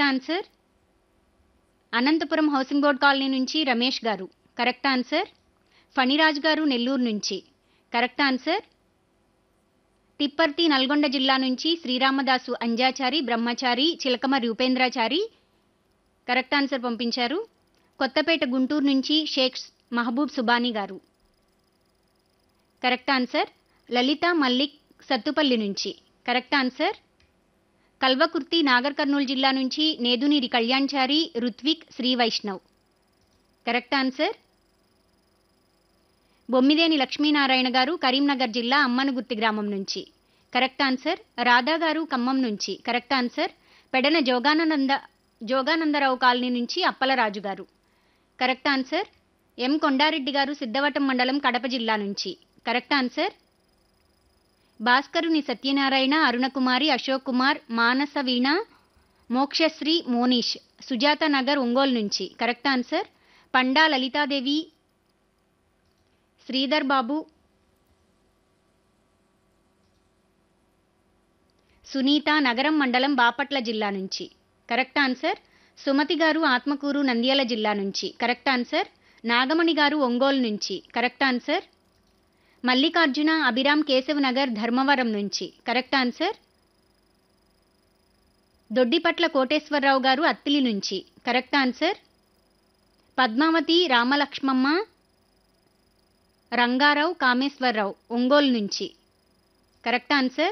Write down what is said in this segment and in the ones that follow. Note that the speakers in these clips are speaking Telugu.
answer Anantapuram housing board colony నుంచి రమేష్ గారు కరెక్ట్ ఆన్సర్ ఫణిరాజ్ గారు నెల్లూరు నుంచి కరెక్ట్ ఆన్సర్ తిప్పర్తి నల్గొండ జిల్లా నుంచి శ్రీరామదాసు అంజాచారి బ్రహ్మచారి చిలకమ రూపేంద్రాచారి కరెక్ట్ ఆన్సర్ పంపించారు కొత్తపేట గుంటూరు నుంచి షేక్ మహబూబ్ సుబానీ గారు కరెక్ట్ ఆన్సర్ లలిత మల్లిక్ సత్తుపల్లి నుంచి కరెక్ట్ ఆన్సర్ కల్వకుర్తి నాగర్ కర్నూలు జిల్లా నుంచి నేదునీరి కళ్యాణ్చారి రుత్విక్ శ్రీ వైష్ణవ్ కరెక్ట్ ఆన్సర్ బొమ్మిదేని లక్ష్మీనారాయణ గారు కరీంనగర్ జిల్లా అమ్మనగుర్తి గ్రామం నుంచి కరెక్ట్ ఆన్సర్ రాధా గారు ఖమ్మం నుంచి correct answer Pedana Joganand Joganandarao colony నుంచి అప్పలరాజు గారు కరెక్ట్ ఆన్సర్ ఎం కొండారెడ్డి గారు సిద్ధవటం మండలం కడప జిల్లా నుంచి కరెక్ట్ ఆన్సర్ భాస్కరుని సత్యనారాయణ అరుణకుమారి అశోక్ కుమార్ మానస వీణ మోక్షశ్రీ మోనీష్ సుజాత నగర్ ఒంగోలు నుంచి కరెక్ట్ ఆన్సర్ పండా లలితాదేవి శ్రీధర్ బాబు సునీత నగరం మండలం బాపట్ల జిల్లా నుంచి కరెక్ట్ ఆన్సర్ సుమతి గారు ఆత్మకూరు నంద్యాల జిల్లా నుంచి కరెక్ట్ ఆన్సర్ నాగమణి గారు ఒంగోలు నుంచి కరెక్ట్ ఆన్సర్ మల్లికార్జున అభిరామ్ కేశవ్ నగర్ ధర్మవరం నుంచి కరెక్ట్ ఆన్సర్ దొడ్డిపట్ల కోటేశ్వరరావు గారు అత్తిలి నుంచి కరెక్ట్ ఆన్సర్ పద్మావతి రామలక్ష్మమ్మ రంగారావు కామేశ్వరరావు ఒంగోలు నుంచి కరెక్ట్ ఆన్సర్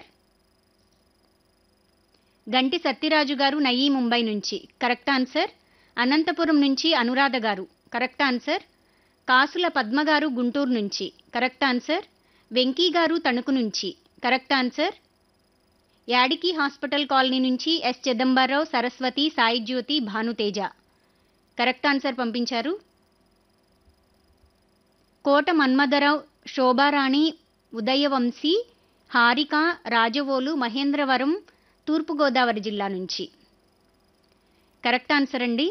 గంటి సత్యరాజు గారు నయీ ముంబై నుంచి కరెక్ట్ ఆన్సర్ అనంతపురం నుంచి అనురాధ గారు కరెక్ట్ ఆన్సర్ కాసుల పద్మ గారు గుంటూరు నుంచి కరెక్ట్ ఆన్సర్ వెంకీ గారు తణుకు నుంచి correct answer Yadiki hospital colony నుంచి S Chidambararao Saraswathi Sai Jyothi Bhanuteja correct answer పంపించారు కోట మన్మధరావు శోభారాణి ఉదయవంశీ హారిక రాజవోలు మహేంద్రవరం తూర్పుగోదావరి జిల్లా నుంచి కరెక్ట్ ఆన్సర్ అండి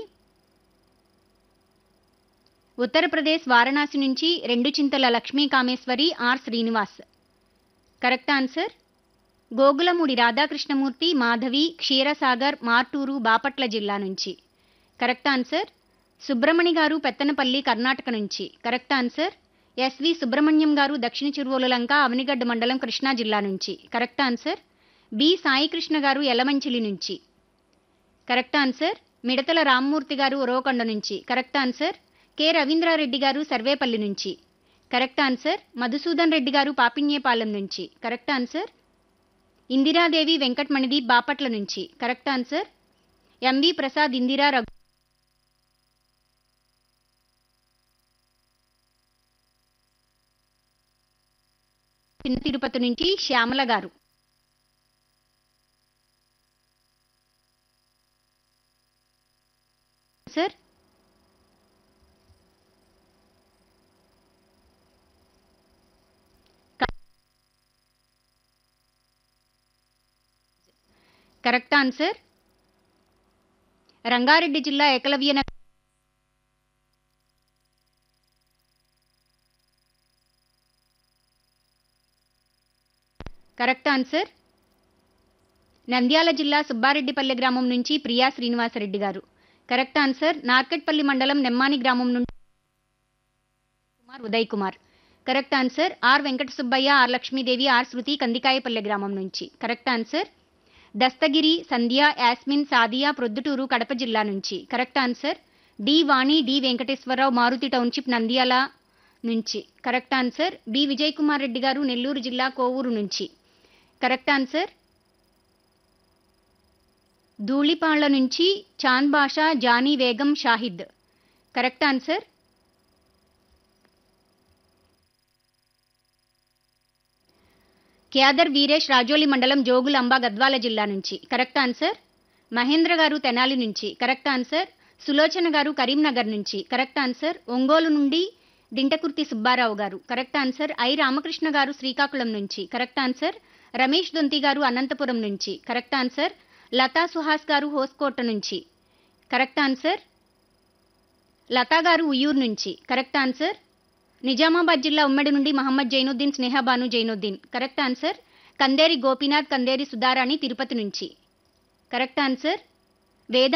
ఉత్తరప్రదేశ్ వారణాసి నుంచి రెండు Chintala Lakshmi Kameswari R Srinivas correct answer Gogulamudi Radhakrishnamurthy Madhavi Ksheerasagar Martur Bapatla జిల్లా నుంచి కరెక్ట్ ఆన్సర్ సుబ్రమణి గారు పెత్తనపల్లి కర్ణాటక నుంచి కరెక్ట్ ఆన్సర్ ఎస్వి సుబ్రహ్మణ్యం గారు దక్షిణ చిరువోలు లంక అవనిగడ్డ మండలం కృష్ణా జిల్లా నుంచి కరెక్ట్ ఆన్సర్ బి సాయికృష్ణ గారు ఎలమంచిలి నుంచి కరెక్ట్ ఆన్సర్ మిడతల రామ్మూర్తి గారు ఉరవకొండ నుంచి కరెక్ట్ ఆన్సర్ కె రవీంద్రారెడ్డి గారు సర్వేపల్లి నుంచి కరెక్ట్ ఆన్సర్ మధుసూదన్ రెడ్డి గారు పాపిన్యేపాలెం నుంచి కరెక్ట్ ఆన్సర్ ఇందిరాదేవి వెంకటమణిది బాపట్ల నుంచి correct answer MV Prasad Indira Raghu చిన్న తిరుపతి నుంచి శ్యామల గారు సార్ కరెక్ట్ ఆన్సర్ రంగారెడ్డి జిల్లా ఏకలవ్య నగర్ కరెక్ట్ ఆన్సర్ నంద్యాల జిల్లా సుబ్బారెడ్డిపల్లె గ్రామం నుంచి ప్రియా శ్రీనివాసరెడ్డి గారు కరెక్ట్ ఆన్సర్ నార్కెట్పల్లి మండలం నెమ్మాని గ్రామం నుండి Kumar Uday Kumar correct answer R Venkata Subbaiah R Lakshmidevi R Shruthi Kandikayapalle గ్రామం నుంచి కరెక్ట్ ఆన్సర్ దస్తగిరి సంధ్య యాస్మిన్ సాదియా ప్రొద్దుటూరు కడప జిల్లా నుంచి correct answer D Vani D Venkateswararao Maruthi township Nandyal నుంచి correct answer B Vijay Kumar Reddy garu Nellore జిల్లా కోవూరు నుంచి కరెక్ట్ ఆన్సర్ ధూళిపాళ్ల నుంచి చాంద్ బాషా జానీ వేగం షాహిద్ కరెక్ట్ ఆన్సర్ కేదర్ వీరేష్ రాజోలి మండలం జోగులాంబ గద్వాల జిల్లా నుంచి కరెక్ట్ ఆన్సర్ మహేంద్ర గారు తెనాలి నుంచి కరెక్ట్ ఆన్సర్ సులోచన గారు కరీంనగర్ నుంచి కరెక్ట్ ఆన్సర్ ఒంగోలు నుండి దింటకుర్తి సుబ్బారావు గారు కరెక్ట్ ఆన్సర్ ఐ రామకృష్ణ గారు శ్రీకాకుళం నుంచి కరెక్ట్ ఆన్సర్ రమేష్ దొంతి గారు అనంతపురం నుంచి కరెక్ట్ ఆన్సర్ లతా సుహాస్ గారు హోస్కోట నుంచి కరెక్ట్ ఆన్సర్ లతా గారు ఉయ్యూరు నుంచి కరెక్ట్ ఆన్సర్ నిజామాబాద్ జిల్లా ఉమ్మడి నుండి మహమ్మద్ జైనుద్దీన్ స్నేహబాను జైనుద్దీన్ కరెక్ట్ ఆన్సర్ కందేరి గోపీనాథ్ కందేరి సుధారాణి తిరుపతి నుంచి కరెక్ట్ ఆన్సర్ వేద